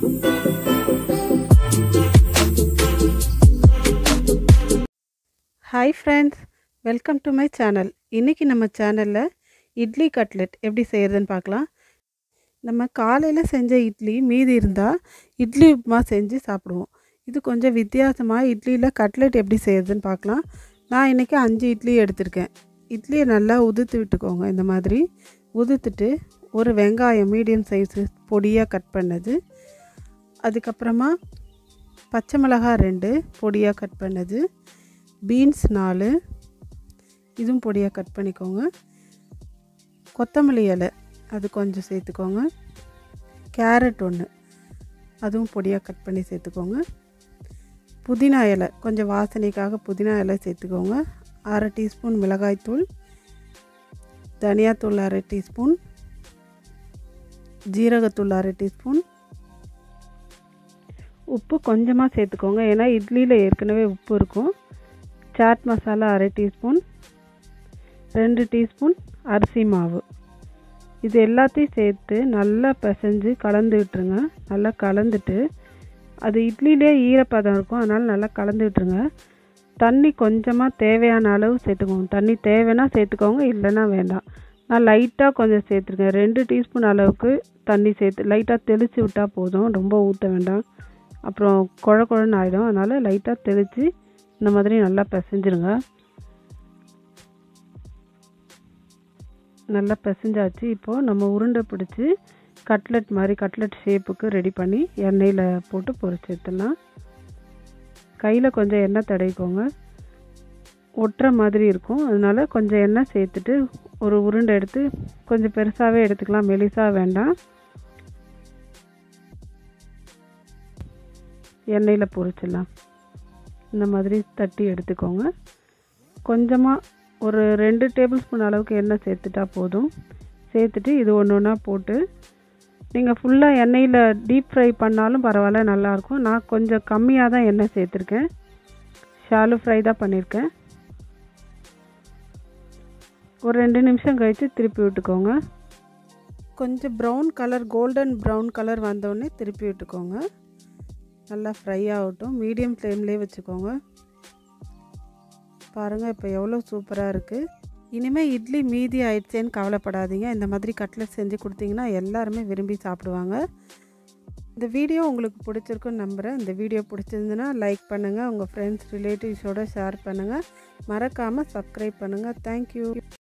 hi friends welcome to my channel இன்றைக்கி நம்ம சேனலில் இட்லி கட்லெட் எப்படி செய்கிறதுன்னு பார்க்கலாம் நம்ம காலையில் செஞ்ச இட்லி மீதி இருந்தால் இட்லி உப்புமா செஞ்சு சாப்பிடுவோம் இது கொஞ்சம் வித்தியாசமாக இட்லியில் கட்லெட் எப்படி செய்கிறதுன்னு பார்க்கலாம் நான் இன்றைக்கி அஞ்சு இட்லி எடுத்திருக்கேன் இட்லியை நல்லா உதுத்து விட்டுக்கோங்க இந்த மாதிரி உதுத்துட்டு ஒரு வெங்காயம் மீடியம் சைஸு பொடியாக கட் பண்ணது அதுக்கப்புறமா பச்சை மிளகாய் ரெண்டு பொடியாக கட் பண்ணது பீன்ஸ் நாலு இதுவும் பொடியாக கட் பண்ணிக்கோங்க கொத்தமல்லி இலை அது கொஞ்சம் சேர்த்துக்கோங்க கேரட் ஒன்று அதுவும் பொடியாக கட் பண்ணி சேர்த்துக்கோங்க புதினா இலை கொஞ்சம் வாசனைக்காக புதினா இலை சேர்த்துக்கோங்க அரை டீஸ்பூன் மிளகாய்த்தூள் தனியாத்தூள் அரை டீஸ்பூன் ஜீரகத்தூள் அரை டீஸ்பூன் உப்பு கொஞ்சமாக சேர்த்துக்கோங்க ஏன்னா இட்லியில் ஏற்கனவே உப்பு இருக்கும் சாட் மசாலா அரை டீஸ்பூன் ரெண்டு டீஸ்பூன் அரிசி மாவு இது எல்லாத்தையும் சேர்த்து நல்லா பிசைஞ்சு கலந்து விட்டுருங்க நல்லா கலந்துட்டு அது இட்லிலே ஈரப்பதம் இருக்கும் அதனால் நல்லா கலந்து விட்டுருங்க தண்ணி கொஞ்சமாக தேவையான அளவு சேர்த்துக்கோங்க தண்ணி தேவைன்னா சேர்த்துக்கோங்க இல்லைன்னா வேண்டாம் நான் லைட்டாக கொஞ்சம் சேர்த்துருக்கேன் ரெண்டு டீஸ்பூன் அளவுக்கு தண்ணி சேர்த்து லைட்டாக தெளித்து விட்டால் போதும் ரொம்ப ஊற்ற வேண்டாம் அப்புறம் குழ குழன்னு ஆகிடும் அதனால் லைட்டாக தெளித்து இந்த மாதிரி நல்லா பிசைஞ்சிருங்க நல்லா பிசைஞ்சாச்சு இப்போது நம்ம உருண்டை பிடிச்சி கட்லெட் மாதிரி கட்லெட் ஷேப்புக்கு ரெடி பண்ணி எண்ணெயில் போட்டு பொரிச்சு எடுத்துடலாம் கையில் கொஞ்சம் எண்ணெய் தடவிக்கோங்க ஒட்டுற மாதிரி இருக்கும் அதனால் கொஞ்சம் எண்ணெய் சேர்த்துட்டு ஒரு உருண்டை எடுத்து கொஞ்சம் பெருசாகவே எடுத்துக்கலாம் மெலிசாக வேண்டாம் எண்ணெயில் பொரிச்சிடலாம் இந்த மாதிரி தட்டி எடுத்துக்கோங்க கொஞ்சமாக ஒரு ரெண்டு டேபிள் ஸ்பூன் அளவுக்கு எண்ணெய் சேர்த்துட்டா போதும் சேர்த்துட்டு இது ஒன்று ஒன்றா போட்டு நீங்கள் ஃபுல்லாக எண்ணெயில் டீப் ஃப்ரை பண்ணாலும் பரவாயில்ல நல்லாயிருக்கும் நான் கொஞ்சம் கம்மியாக தான் எண்ணெய் சேர்த்துருக்கேன் ஷாலு ஃப்ரை தான் பண்ணியிருக்கேன் ஒரு ரெண்டு நிமிஷம் கழித்து திருப்பி விட்டுக்கோங்க கொஞ்சம் brown colour golden brown colour வந்தோடனே திருப்பி விட்டுக்கோங்க நல்லா ஃப்ரை ஆகட்டும் மீடியம் ஃப்ளேம்லேயே வச்சுக்கோங்க பாருங்கள் இப்போ எவ்வளோ சூப்பராக இருக்குது இனிமேல் இட்லி மீதி ஆயிடுச்சேன்னு கவலைப்படாதீங்க இந்த மாதிரி கட்லெட் செஞ்சு கொடுத்தீங்கன்னா எல்லாருமே விரும்பி சாப்பிடுவாங்க இந்த வீடியோ உங்களுக்கு பிடிச்சிருக்குன்னு நம்புகிறேன் இந்த வீடியோ பிடிச்சிருந்துன்னா லைக் பண்ணுங்கள் உங்கள் ஃப்ரெண்ட்ஸ் ரிலேட்டிவ்ஸோடு ஷேர் பண்ணுங்கள் மறக்காமல் சப்ஸ்கிரைப் பண்ணுங்கள் தேங்க்யூ